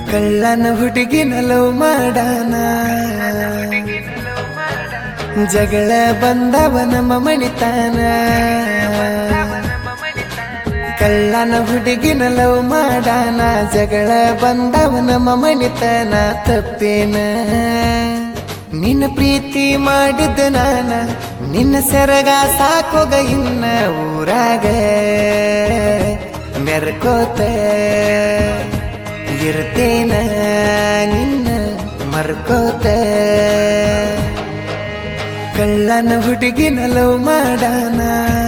ಕಳ್ಳನ ಹುಡುಗಿನ ಲವ್ ಮಾಡಾನ ಜಗಳ ಬಂದವ ನಮ್ಮ ಮಣಿತಾನ ಕಳ್ಳನ ಹುಡುಗಿನ ಲವ್ ಮಾಡಾನ ಜಗಳ ಬಂದವ ನಮ್ಮ ಮಣಿತಾನ ತಪ್ಪೇನ ನಿನ್ನ ಪ್ರೀತಿ ಮಾಡಿದ್ದ ನಾನ ನಿನ್ನ ಸೆರಗ ಸಾಕೋಗ ಇನ್ನ ಊರಾಗ ಮೆರ್ಕೋತ ಇರ್ತೇನ ನಿನ್ನ ಮರ್ಕೋತ ಕಳ್ಳನ ಹುಡುಗಿನ ಲವ್ ಮಾಡಾನ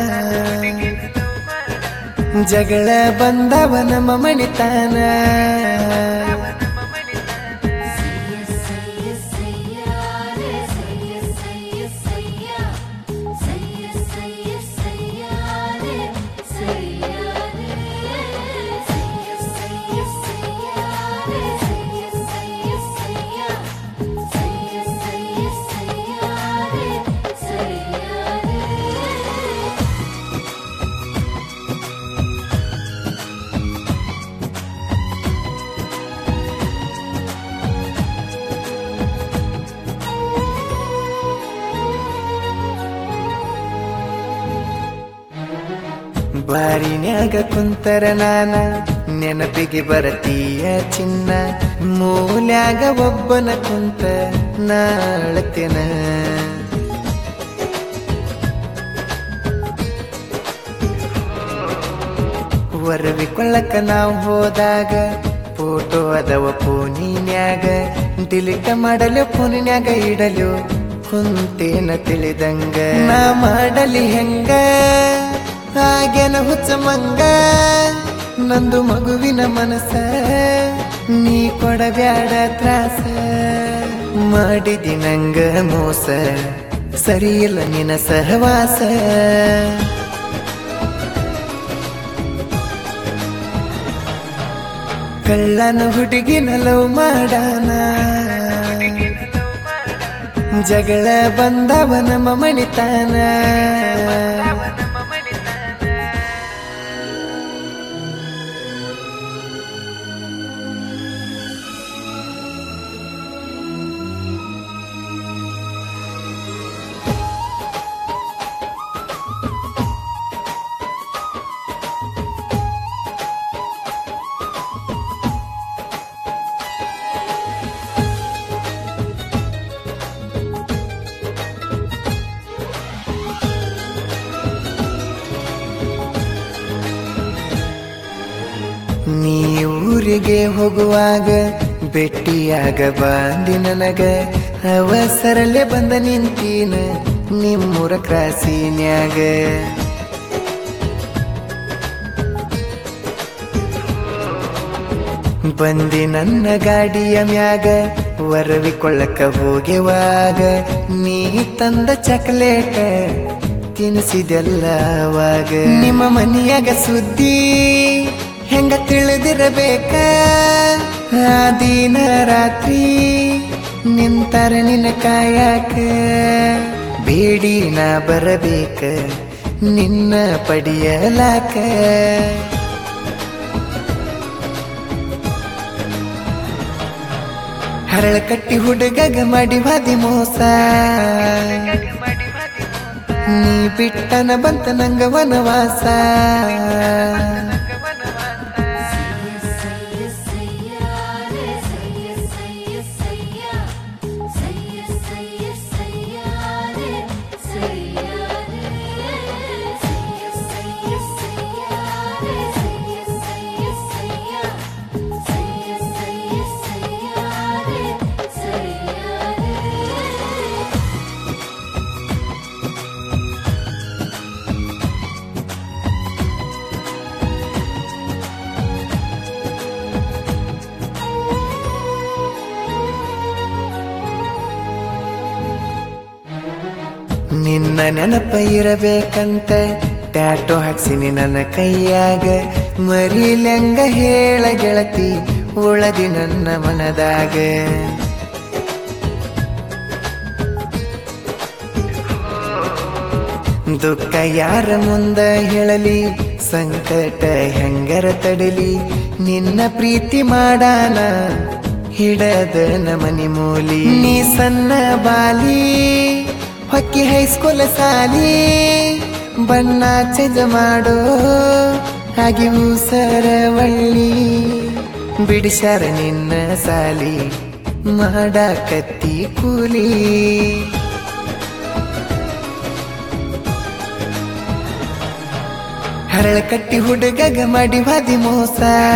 ಜಗಳ ಬಂದವ ನಮ್ಮ ಮಣಿತಾನ ಬಾರಿನ್ಯಾಗ ಕುಂತರ ನಾನ ನೆನಪಿಗೆ ಬರತೀಯ ಚಿನ್ನ ಮೂಲ್ಯಾಗ ಒಬ್ಬನ ಕುಂತ ನಾಳತೆನ ವರವಿಕೊಳ್ಳಕ ನಾವು ಹೋದಾಗ ಫೋಟೋ ಅದವ ಫೋನಿನ್ಯಾಗ ಡಿಲೀಟ್ ಮಾಡಲು ಫೋನಿನ್ಯಾಗ ಇಡಲು ಕುಂತೇನ ತಿಳಿದಂಗ ನಾ ಮಾಡಲಿ ಹೆಂಗ ಹಾಗೇನ ಹುಚ್ಚ ಮಂಗ ನಂದು ಮಗುವಿನ ಮನಸ್ಸ ನೀ ಕೊಡಬ್ಯಾಡ ತ್ರಾಸ ಮಾಡಿದಿ ನಂಗ ಮೋಸ ಸರಿಯಿಲ್ಲ ನಿನ ಸಹವಾಸ ಕಳ್ಳನ ಹುಡುಗಿನ ಲವ್ ಮಾಡಾನ ಜಗಳ ಬಂದವ ನಮ್ಮ ಮಣಿತಾನ ನೀ ಊರಿಗೆ ಹೋಗುವಾಗ ಭೇಟಿಯಾಗ ಬಂದಿ ನನಗ ಅವಸರಲ್ಲೇ ಬಂದ ನಿಂತೀನ ನಿಮ್ಮೂರ ಕ್ರಾಸಿನ್ಯಾಗ ಬಂದಿ ನನ್ನ ಗಾಡಿಯ ಮ್ಯಾಗ ವರವಿಕೊಳ್ಳಕ ಹೋಗೆವಾಗ ನೀ ತಂದ ಚಾಕ್ಲೇಟ ತಿನ್ನಿಸಿದೆಲ್ಲ ಅವಾಗ ನಿಮ್ಮ ಮನೆಯಾಗ ಸುದ್ದಿ ಹೆಂಗ ತಿಳಿದಿರಬೇಕ ಆ ದಿನ ರಾತ್ರಿ ನಿಂತರ ನಿನ್ನ ಕಾಯಕ ಬೇಡಿ ನಾ ಬರಬೇಕ ನಿನ್ನ ಪಡಿಯಲಾಕ ಹರಳ ಕಟ್ಟಿ ಹುಡುಗಗ ಮಾಡಿ ಬಾದಿ ಮೋಸ ನೀ ಬಿಟ್ಟನ ಬಂತ ನಂಗ ವನವಾಸ ನಿನ್ನ ನೆನಪ ಇರಬೇಕಂತ ಟ್ಯಾಟೋ ಹಾಕ್ಸಿನಿ ನನ್ನ ಕೈಯಾಗ ಮರಿಲೆಂಗ ಹೇಳ ಗೆಳತಿ ಉಳದಿ ನನ್ನ ಮನದಾಗ ದುಃಖ ಯಾರ ಮುಂದ ಹೇಳಲಿ ಸಂಕಟ ಹೆಂಗರ ತಡಲಿ ನಿನ್ನ ಪ್ರೀತಿ ಮಾಡಾನ ಹಿಡದ ಮನಿ ಮೂಲಿ ನೀ ಸಣ್ಣ ಬಾಲಿ ಹೊಕ್ಕಿ ಹೈಸ್ಕೂಲ್ ಸಾಲಿ ಬಣ್ಣ ಚೇಂಜ್ ಮಾಡೋ ಹಾಗೆ ಸರವಳ್ಳಿ ಬಿಡಿಸ್ಯಾರ ನಿನ್ನ ಸಾಲಿ ಮಾಡಾಕತ್ತಿ ಕೂಲಿ ಹರಳ ಕಟ್ಟಿ ಹುಡುಗಗ ಮಾಡಿ ವಾದಿ ಮೋಸ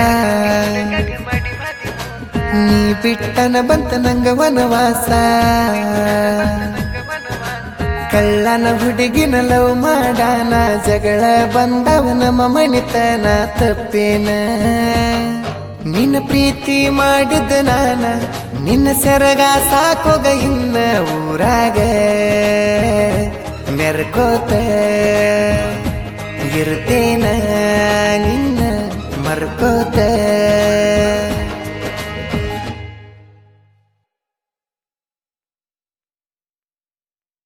ನೀ ಬಿಟ್ಟನ ಬಂತ ನಂಗ ವನವಾಸ ಕಳ್ಳನ ಹುಡುಗಿನ ಲವ್ ಮಾಡಾನ ಜಗಳ ಬಂದವ ನಮ್ಮ ಮಣಿತನ ತಪ್ಪೇನ ನಿನ್ನ ಪ್ರೀತಿ ಮಾಡಿದ ನಾನ ನಿನ್ನ ಸೆರಗ ಸಾಕೋಗ ಇನ್ನ ಊರಾಗ ಮೆರ್ಕೋತ ಇರ್ತೇನ ನಿನ್ನ ಮರ್ಕೋತ